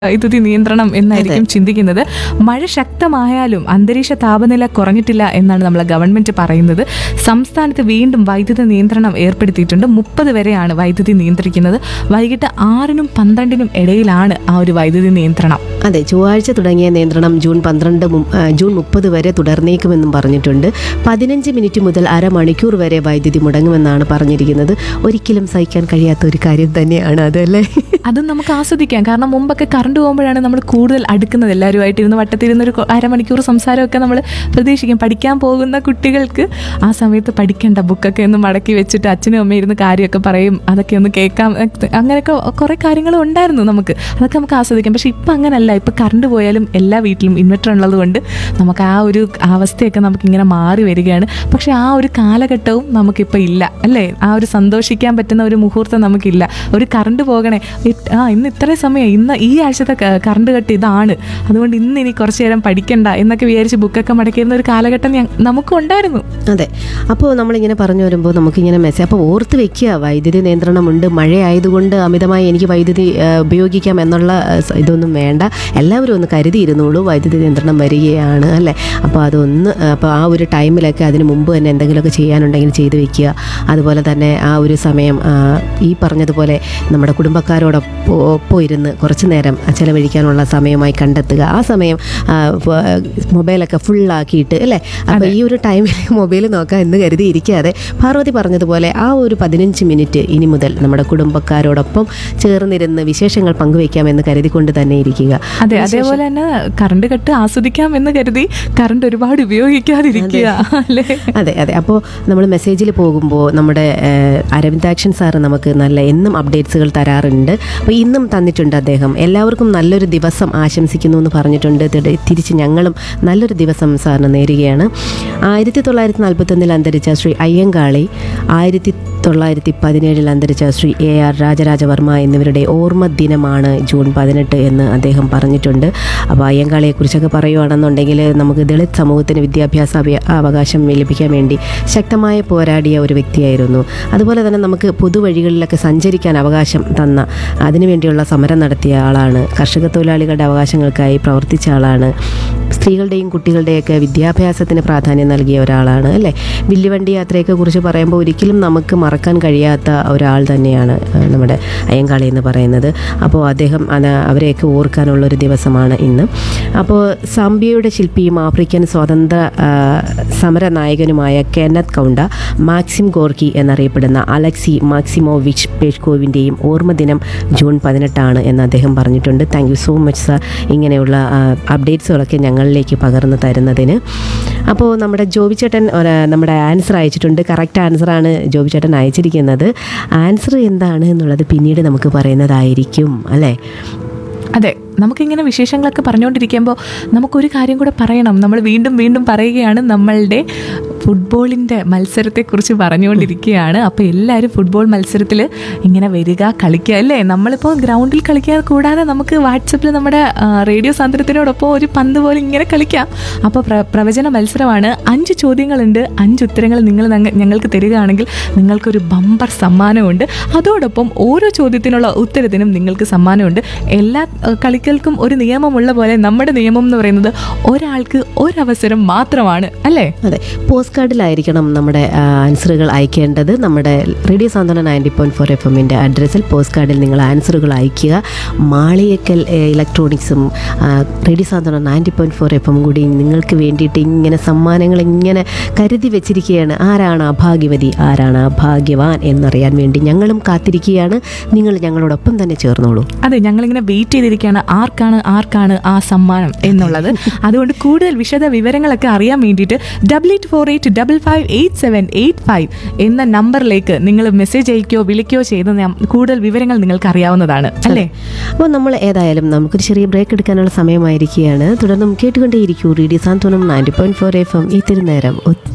വൈദ്യുതി നിയന്ത്രണം എന്നായിരിക്കും ചിന്തിക്കുന്നത് മഴ ശക്തമായാലും അന്തരീക്ഷ താപനില കുറഞ്ഞിട്ടില്ല എന്നാണ് നമ്മളെ ഗവൺമെന്റ് പറയുന്നത് സംസ്ഥാനത്ത് വീണ്ടും വൈദ്യുതി നിയന്ത്രണം ഏർപ്പെടുത്തിയിട്ടുണ്ട് മുപ്പത് വരെയാണ് വൈദ്യുതി നിയന്ത്രിക്കുന്നത് വൈകിട്ട് ആറിനും പന്ത്രണ്ടിനും ഇടയിലാണ് ആ ഒരു വൈദ്യുതി നിയന്ത്രണം അതെ ചൊവ്വാഴ്ച തുടങ്ങിയ നിയന്ത്രണം ജൂൺ പന്ത്രണ്ട് മു- ആ, ജൂൺ മുപ്പത് വരെ തുടർന്നേക്കുമെന്നും പറഞ്ഞിട്ടുണ്ട് പതിനഞ്ച് മിനിറ്റ് മുതൽ അരമണിക്കൂർ വരെ വൈദ്യുതി മുടങ്ങുമെന്നാണ് പറഞ്ഞിരിക്കുന്നത് ഒരിക്കലും സഹിക്കാൻ കഴിയാത്ത ഒരു കാര്യം തന്നെയാണ് അതല്ലേ അതും നമുക്ക് ആസ്വദിക്കാം കാരണം മുമ്പൊക്കെ കറണ്ട് പോകുമ്പോഴാണ് നമ്മൾ കൂടുതൽ അടുക്കുന്നത് എല്ലാവരുമായിട്ട് ഇരുന്ന് വട്ടത്തിരുന്ന് ഒരു കൊ- അരമണിക്കൂർ സംസാരമൊക്കെ നമ്മൾ പ്രതീക്ഷിക്കും പഠിക്കാൻ പോകുന്ന കുട്ടികൾക്ക് ആ സമയത്ത് പഠിക്കേണ്ട ബുക്കൊക്കെ ഒന്ന് മടക്കി വെച്ചിട്ട് അച്ഛനും അമ്മയും ഇരുന്ന് കാര്യമൊക്കെ പറയും അതൊക്കെ ഒന്ന് കേൾക്കാം അങ്ങനെയൊക്കെ കുറേ കാര്യങ്ങളും ഉണ്ടായിരുന്നു നമുക്ക് അതൊക്കെ നമുക്ക് ആസ്വദിക്കാം പക്ഷെ ഇപ്പം അങ്ങനല്ല ഇപ്പം കറണ്ട് പോയാലും എല്ലാ വീട്ടിലും ഇൻവെർട്ടർ ഉള്ളത് കൊണ്ട് നമുക്ക് ആ ഒരു അവസ്ഥയൊക്കെ നമുക്കിങ്ങനെ മാറി വരികയാണ് പക്ഷെ ആ ഒരു കാലഘട്ടവും നമുക്കിപ്പോൾ ഇല്ല അല്ലേ ആ ഒരു സന്തോഷിക്കാൻ പറ്റുന്ന ഒരു മുഹൂർത്തം നമുക്കില്ല ഒരു കറണ്ട് പോകണേ ഇ- ആ ഇന്ന് ഇത്രയും സമയം ഇന്ന് ഈ ആഴ്ചത്തെ ക- കറണ്ട് കട്ട് ഇതാണ് അതുകൊണ്ട് ഇന്ന് ഇനി കുറച്ച് നേരം പഠിക്കണ്ട എന്നൊക്കെ വിചാരിച്ച് ബുക്കൊക്കെ മടക്കിയിരുന്ന ഒരു കാലഘട്ടം ഞ- നമുക്കും ഉണ്ടായിരുന്നു അതെ അപ്പോൾ നമ്മളിങ്ങനെ പറഞ്ഞു വരുമ്പോൾ നമുക്കിങ്ങനെ മെസ്സേജ് അപ്പോൾ ഓർത്ത് വെക്കുക വൈദ്യുതി നിയന്ത്രണമുണ്ട് മഴയായതുകൊണ്ട് അമിതമായി എനിക്ക് വൈദ്യുതി ആ, ഉപയോഗിക്കാം എന്നുള്ള ആ, സ- ഇതൊന്നും വേണ്ട എല്ലാവരും ഒന്ന് കരുതിയിരുന്നുള്ളൂ വൈദ്യുതി നിയന്ത്രണം വരികയാണ് അല്ലേ അപ്പോൾ അതൊന്ന് അപ്പോൾ ആ ഒരു ടൈമിലൊക്കെ അതിന് മുമ്പ് തന്നെ എന്തെങ്കിലുമൊക്കെ ചെയ്യാനുണ്ടെങ്കിൽ ചെയ്തു വെക്കുക അതുപോലെ തന്നെ ആ ഒരു സമയം ആ, ഈ പറഞ്ഞതുപോലെ നമ്മുടെ കുടുംബക്കാരോടൊപ്പം ഒപ്പം ഇരുന്ന് കുറച്ച് നേരം ചിലവഴിക്കാനുള്ള സമയമായി കണ്ടെത്തുക ആ സമയം ആ, ഫ- മൊബൈലൊക്കെ ഫുള്ളാക്കിയിട്ട് അല്ലേ അപ്പോൾ ഈ ഒരു ടൈമിൽ മൊബൈൽ നോക്കാം എന്ന് കരുതി ഇരിക്കാതെ പാർവതി പറഞ്ഞതുപോലെ ആ ഒരു പതിനഞ്ച് മിനിറ്റ് ഇനി മുതൽ നമ്മുടെ കുടുംബക്കാരോടൊപ്പം ചേർന്നിരുന്ന് വിശേഷങ്ങൾ പങ്കുവയ്ക്കാമെന്ന് കരുതിക്കൊണ്ട് തന്നെ ഇരിക്കുക അതെ അതേപോലെ തന്നെ കറണ്ട് കട്ട് ആസ്വദിക്കാം എന്ന് കരുതി കറണ്ട് ഒരുപാട് ഉപയോഗിക്കാതിരിക്കുക അല്ലേ അതെ അതെ അപ്പോൾ നമ്മൾ മെസ്സേജിൽ പോകുമ്പോൾ നമ്മുടെ ഏഹ്, അരവിന്ദാക്ഷൻ സാറ് നമുക്ക് നല്ല എന്നും അപ്ഡേറ്റ്സുകൾ തരാറുണ്ട് അപ്പോൾ ഇന്നും തന്നിട്ടുണ്ട് അദ്ദേഹം എല്ലാവർക്കും നല്ലൊരു ദിവസം ആശംസിക്കുന്നു എന്ന് പറഞ്ഞിട്ടുണ്ട് തിട- തിരിച്ച് ഞങ്ങളും നല്ലൊരു ദിവസം സാറിന് നേരുകയാണ് ആയിരത്തി തൊള്ളായിരത്തി നാൽപ്പത്തൊന്നിൽ അന്തരിച്ച ശ്രീ അയ്യങ്കാളി ആയിരത്തി തൊള്ളായിരത്തി പതിനേഴിൽ അന്തരിച്ച ശ്രീ എ ആർ രാജരാജവർമ്മ എന്നിവരുടെ ഓർമ്മ ദിനമാണ് ജൂൺ പതിനെട്ട് എന്ന് അദ്ദേഹം പറഞ്ഞിട്ടുണ്ട് അപ്പോൾ അയ്യങ്കാളിയെക്കുറിച്ചൊക്കെ പറയുകയാണെന്നുണ്ടെങ്കിൽ നമുക്ക് ദളിത് സമൂഹത്തിന് വിദ്യാഭ്യാസ അവ- അവകാശം ലഭിക്കാൻ വേണ്ടി ശക്തമായ പോരാടിയ ഒരു വ്യക്തിയായിരുന്നു അതുപോലെ തന്നെ നമുക്ക് പൊതുവഴികളിലൊക്കെ സഞ്ചരിക്കാൻ അവകാശം തന്ന അതിനുവേണ്ടിയുള്ള സമരം നടത്തിയ ആളാണ് കർഷക തൊഴിലാളികളുടെ അവകാശങ്ങൾക്കായി പ്രവർത്തിച്ച ആളാണ് സ്ത്രീകളുടെയും കുട്ടികളുടെയൊക്കെ വിദ്യാഭ്യാസത്തിന് പ്രാധാന്യം നൽകിയ ഒരാളാണ് അല്ലേ വില്ലുവണ്ടി യാത്രയൊക്കെ കുറിച്ച് പറയുമ്പോൾ ഒരിക്കലും നമുക്ക് മറക്കാൻ കഴിയാത്ത ഒരാൾ തന്നെയാണ് ആ, നമ്മുടെ അയ്യങ്കാളി എന്ന് പറയുന്നത് അപ്പോൾ അദ്ദേഹം അത് അവരെയൊക്കെ ഓർക്കാനുള്ള ഒരു ദിവസമാണ് ഇന്ന് അപ്പോൾ സാംബിയയുടെ ശില്പിയും ആഫ്രിക്കൻ സ്വാതന്ത്ര്യ ആ, സമര നായകനുമായ കെന്നത്ത് കൗണ്ട മാക്സിം ഗോർക്കി എന്നറിയപ്പെടുന്ന അലക്സി മാക്സിമോവിച്ച് പേഷ്കോവിൻ്റെയും ഓർമ്മദിനം ജൂൺ പതിനെട്ടാണ് എന്ന് അദ്ദേഹം പറഞ്ഞിട്ടുണ്ട് thank you so much sir ഇങ്ങനെയുള്ള ആ, അപ്ഡേറ്റ്സുകളൊക്കെ ഞങ്ങളിലേക്ക് പകർന്നു തരുന്നതിന് അപ്പോൾ നമ്മുടെ ജോബി ചേട്ടൻ ഒരു നമ്മുടെ ആൻസർ അയച്ചിട്ടുണ്ട് കറക്റ്റ് ആൻസറാണ് ജോബി ചേട്ടൻ അയച്ചിരിക്കുന്നത് ആൻസർ എന്താണ് എന്നുള്ളത് പിന്നീട് നമുക്ക് പറയുന്നതായിരിക്കും അല്ലേ അതെ നമുക്കിങ്ങനെ വിശേഷങ്ങളൊക്കെ പറഞ്ഞുകൊണ്ടിരിക്കുമ്പോൾ നമുക്കൊരു കാര്യം കൂടെ പറയണം നമ്മൾ വീണ്ടും വീണ്ടും പറയുകയാണ് നമ്മളുടെ ഫുട്ബോളിൻ്റെ മത്സരത്തെക്കുറിച്ച് പറഞ്ഞുകൊണ്ടിരിക്കുകയാണ് അപ്പോൾ എല്ലാവരും ഫുട്ബോൾ മത്സരത്തിൽ ഇങ്ങനെ വരിക കളിക്കുക അല്ലേ നമ്മളിപ്പോൾ ഗ്രൗണ്ടിൽ കളിക്കാതെ കൂടാതെ നമുക്ക് വാട്സപ്പിൽ നമ്മുടെ ആ, റേഡിയോ സാന്ദ്രത്തിനോടൊപ്പം ഒരു പന്ത് പോലെ ഇങ്ങനെ കളിക്കാം അപ്പോൾ പ്ര പ്രവചന മത്സരമാണ് അഞ്ച് ചോദ്യങ്ങളുണ്ട് അഞ്ച് ഉത്തരങ്ങൾ നിങ്ങൾ ഞങ്ങ- ഞങ്ങൾക്ക് തരികയാണെങ്കിൽ നിങ്ങൾക്കൊരു ബമ്പർ സമ്മാനമുണ്ട് അതോടൊപ്പം ഓരോ ചോദ്യത്തിനുള്ള ഉത്തരത്തിനും നിങ്ങൾക്ക് സമ്മാനമുണ്ട് എല്ലാ ഏഹ്, കളികൾക്കും ഒരു നിയമമുള്ള പോലെ നമ്മുടെ നിയമം എന്ന് പറയുന്നത് ഒരാൾക്ക് ഒരവസരം മാത്രമാണ് അല്ലേ അതെ പോസ്റ്റ് കാർഡിലായിരിക്കണം നമ്മുടെ ആ, ആൻസറുകൾ അയക്കേണ്ടത് നമ്മുടെ radio Santhwana ninety point four F എമ്മിൻ്റെ അഡ്രസ്സിൽ പോസ്റ്റ് കാർഡിൽ നിങ്ങൾ ആൻസറുകൾ അയക്കുക മാളിയക്കൽ ഏ, ഇലക്ട്രോണിക്സും ആ, radio Santhwana ninety point four F M കൂടി നിങ്ങൾക്ക് വേണ്ടിയിട്ട് ഇങ്ങനെ സമ്മാനങ്ങൾ ഇങ്ങനെ കരുതി വെച്ചിരിക്കുകയാണ് ആരാണ് അഭാഗ്യവതി ആരാണ് അഭാഗ്യവാൻ എന്നറിയാൻ വേണ്ടി ഞങ്ങളും കാത്തിരിക്കുകയാണ് നിങ്ങൾ ഞങ്ങളോടൊപ്പം തന്നെ ചേർന്നോളൂ അതെ ഞങ്ങളിങ്ങനെ വെയിറ്റ് ചെയ്തിരിക്കുകയാണ് ആർക്കാണ് ആർക്കാണ് ആ സമ്മാനം എന്നുള്ളത് അതുകൊണ്ട് കൂടുതൽ വിശദ വിവരങ്ങളൊക്കെ അറിയാൻ വേണ്ടിയിട്ട് double eight four eight double five eight seven eight five എന്ന നമ്പറിലേക്ക് നിങ്ങൾ മെസ്സേജ് അയക്കുകയോ വിളിക്കുകയോ ചെയ്ത് ഞാൻ- കൂടുതൽ വിവരങ്ങൾ നിങ്ങൾക്ക് അറിയാവുന്നതാണ് അല്ലേ അപ്പോൾ നമ്മൾ ഏതായാലും നമുക്കൊരു ചെറിയ ബ്രേക്ക് എടുക്കാനുള്ള സമയമായിരിക്കുകയാണ് തുടർന്നും കേട്ടുകൊണ്ടേയിരിക്കൂ radio Santhwanam ninety point four F M ഇത്തിരി നേരം